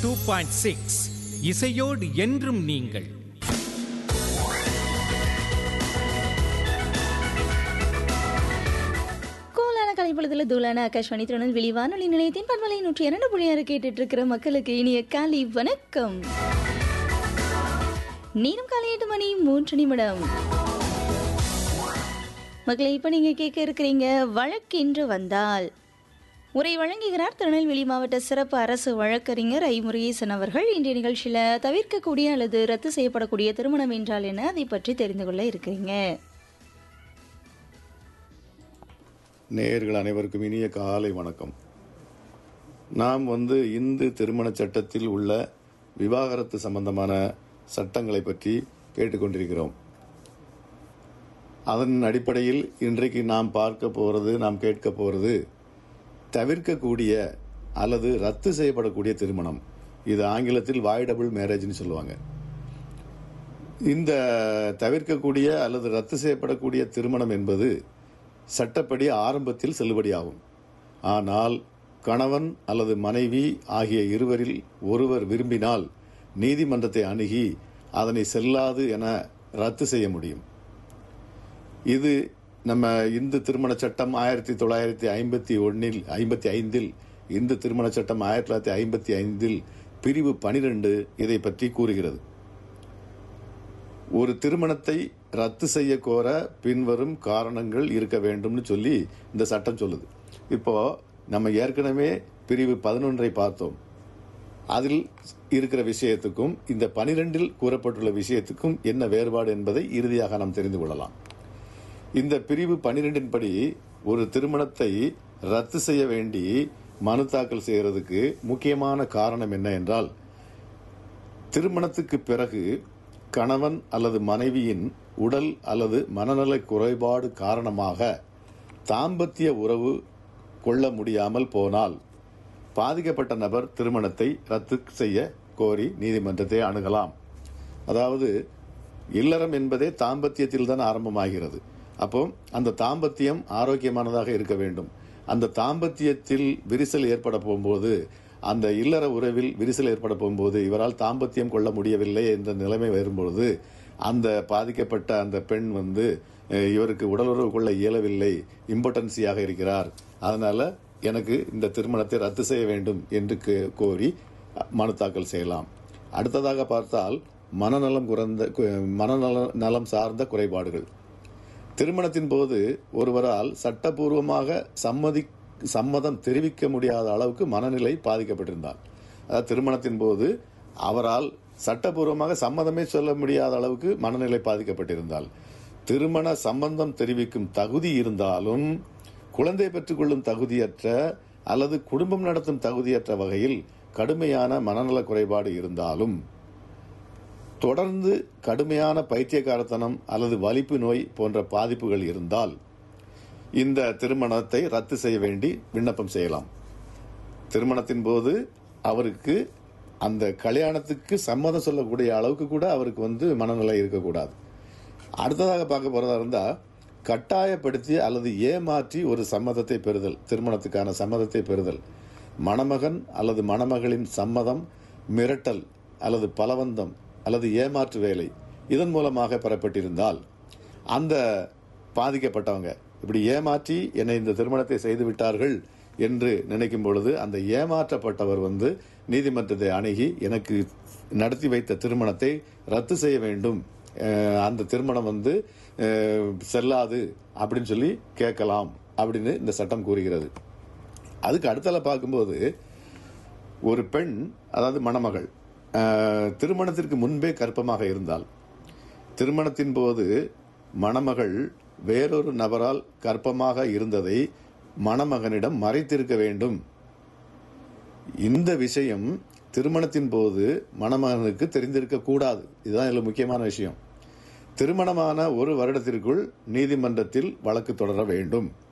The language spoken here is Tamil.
டூ பாயிண்ட் சிக்ஸ் இசையோடு என்றும் நீங்கள் கோலான கலைப்பொழுதுல தூளான ஆகாஷ்வாணி திருநெல்வேலி வானொலி நிலையத்தின் பண்பலை நூற்றி இரண்டு புள்ளி ஆறு கேட்டுட்டு இருக்கிற மக்களுக்கு இனிய காலை வணக்கம் நேரம் காலை எட்டு மணி மூன்று நிமிடம் மக்களை இப்ப நீங்க கேட்க இருக்கிறீங்க வழக்கென்று வந்தால் உரை வழங்குகிறார் திருநெல்வேலி மாவட்ட சிறப்பு அரசு வழக்கறிஞர் ஐ முருகேசன் அவர்கள் இன்றைய நிகழ்ச்சியில தவிர்க்கக்கூடிய அல்லது ரத்து செய்யப்படக்கூடிய திருமணம் என்றால் என்ன அதை பற்றி தெரிந்து கொள்ள இருக்கிறீங்க நேயர்கள் அனைவருக்கும் இனிய காலை வணக்கம் நாம் வந்து இந்து திருமண சட்டத்தில் உள்ள விவாகரத்து சம்பந்தமான சட்டங்களை பற்றி கேட்டுக்கொண்டிருக்கிறோம் அதன் அடிப்படையில் இன்றைக்கு நாம் பார்க்க போறது நாம் கேட்க போறது தவிர்க்கக்கூடிய அல்லது ரத்து செய்யப்படக்கூடிய திருமணம் இது ஆங்கிலத்தில் வாய்டபுள் மேரேஜ்னு சொல்லுவாங்க இந்த தவிர்க்கக்கூடிய அல்லது ரத்து செய்யப்படக்கூடிய திருமணம் என்பது சட்டப்படி ஆரம்பத்தில் செல்லுபடியாகும் ஆனால் கணவன் அல்லது மனைவி ஆகிய இருவரில் ஒருவர் விரும்பினால் நீதிமன்றத்தை அணுகி அதனை செல்லாது என ரத்து செய்ய முடியும் இது நம்ம இந்து திருமண சட்டம் ஆயிரத்தி தொள்ளாயிரத்தி ஐம்பத்தி ஒன்னில் ஐம்பத்தி ஐந்தில் இந்து திருமண சட்டம் ஆயிரத்தி தொள்ளாயிரத்தி ஐம்பத்தி ஐந்தில் பிரிவு பனிரெண்டு இதை பற்றி கூறுகிறது ஒரு திருமணத்தை ரத்து செய்ய கோர பின்வரும் காரணங்கள் இருக்க வேண்டும்னு சொல்லி இந்த சட்டம் சொல்லுது இப்போ நம்ம ஏற்கனவே பிரிவு பதினொன்றை பார்த்தோம் அதில் இருக்கிற விஷயத்துக்கும் இந்த பனிரெண்டில் கூறப்பட்டுள்ள விஷயத்துக்கும் என்ன வேறுபாடு என்பதை இறுதியாக நாம் தெரிந்து கொள்ளலாம் இந்த பிரிவு பனிரெண்டின் படி ஒரு திருமணத்தை ரத்து செய்ய வேண்டி மனு தாக்கல் செய்யறதுக்கு முக்கியமான காரணம் என்ன என்றால் திருமணத்துக்கு பிறகு கணவன் அல்லது மனைவியின் உடல் அல்லது மனநல குறைபாடு காரணமாக தாம்பத்திய உறவு கொள்ள முடியாமல் போனால் பாதிக்கப்பட்ட நபர் திருமணத்தை ரத்து செய்ய கோரி நீதிமன்றத்தை அணுகலாம் அதாவது இல்லறம் என்பதே தாம்பத்தியத்தில் தான் ஆரம்பமாகிறது அப்போ அந்த தாம்பத்தியம் ஆரோக்கியமானதாக இருக்க வேண்டும் அந்த தாம்பத்தியத்தில் விரிசல் ஏற்பட போகும்போது அந்த இல்லற உறவில் விரிசல் ஏற்பட போகும்போது இவரால் தாம்பத்தியம் கொள்ள முடியவில்லை என்ற நிலைமை வரும்பொழுது அந்த பாதிக்கப்பட்ட அந்த பெண் வந்து அஹ், இவருக்கு உடலுறவு கொள்ள இயலவில்லை இம்பார்ட்டன்சியாக இருக்கிறார் அதனால எனக்கு இந்த திருமணத்தை ரத்து செய்ய வேண்டும் என்று கே- கோரி அஹ், மனு தாக்கல் செய்யலாம் அடுத்ததாக பார்த்தால் மனநலம் குறைந்த கு- மனநல நலம் சார்ந்த குறைபாடுகள் திருமணத்தின் போது ஒருவரால் சட்டபூர்வமாக சம்மதி சம்மதம் தெரிவிக்க முடியாத அளவுக்கு மனநிலை பாதிக்கப்பட்டிருந்தார் அதாவது திருமணத்தின் போது அவரால் சட்டபூர்வமாக சம்மதமே சொல்ல முடியாத அளவுக்கு மனநிலை பாதிக்கப்பட்டிருந்தால் திருமண சம்பந்தம் தெரிவிக்கும் தகுதி இருந்தாலும் குழந்தை பெற்றுக்கொள்ளும் தகுதியற்ற அல்லது குடும்பம் நடத்தும் தகுதியற்ற வகையில் கடுமையான மனநல குறைபாடு இருந்தாலும் தொடர்ந்து கடுமையான பைத்தியக்காரத்தனம் அல்லது வலிப்பு நோய் போன்ற பாதிப்புகள் இருந்தால் இந்த திருமணத்தை ரத்து செய்ய வேண்டி விண்ணப்பம் செய்யலாம் திருமணத்தின் போது அவருக்கு அந்த கல்யாணத்துக்கு சம்மதம் சொல்லக்கூடிய அளவுக்கு கூட அவருக்கு வந்து மனநிலை இருக்கக்கூடாது அடுத்ததாக பார்க்க போறதா இருந்தா கட்டாயப்படுத்தி அல்லது ஏமாற்றி ஒரு சம்மதத்தை பெறுதல் திருமணத்துக்கான சம்மதத்தை பெறுதல் மணமகன் அல்லது மணமகளின் சம்மதம் மிரட்டல் அல்லது பலவந்தம் அல்லது ஏமாற்று வேலை இதன் மூலமாக பெறப்பட்டிருந்தால் அந்த பாதிக்கப்பட்டவங்க இப்படி ஏமாற்றி என்னை இந்த திருமணத்தை செய்து விட்டார்கள் என்று நினைக்கும் பொழுது அந்த ஏமாற்றப்பட்டவர் வந்து நீதிமன்றத்தை அணுகி எனக்கு நடத்தி வைத்த திருமணத்தை ரத்து செய்ய வேண்டும் அஹ், அந்த திருமணம் வந்து அஹ், செல்லாது அப்படின்னு சொல்லி கேட்கலாம் அப்படின்னு இந்த சட்டம் கூறுகிறது அதுக்கு அடுத்தால பார்க்கும்போது ஒரு பெண் அதாவது மணமகள் அஹ், திருமணத்திற்கு முன்பே கர்ப்பமாக இருந்தால் திருமணத்தின் போது மணமகள் வேறொரு நபரால் கர்ப்பமாக இருந்ததை மணமகனிடம் மறைத்திருக்க வேண்டும் இந்த விஷயம் திருமணத்தின் போது மணமகனுக்கு தெரிந்திருக்க கூடாது இதுதான் இதுல முக்கியமான விஷயம் திருமணமான ஒரு வருடத்திற்குள் நீதிமன்றத்தில் வழக்கு தொடர வேண்டும்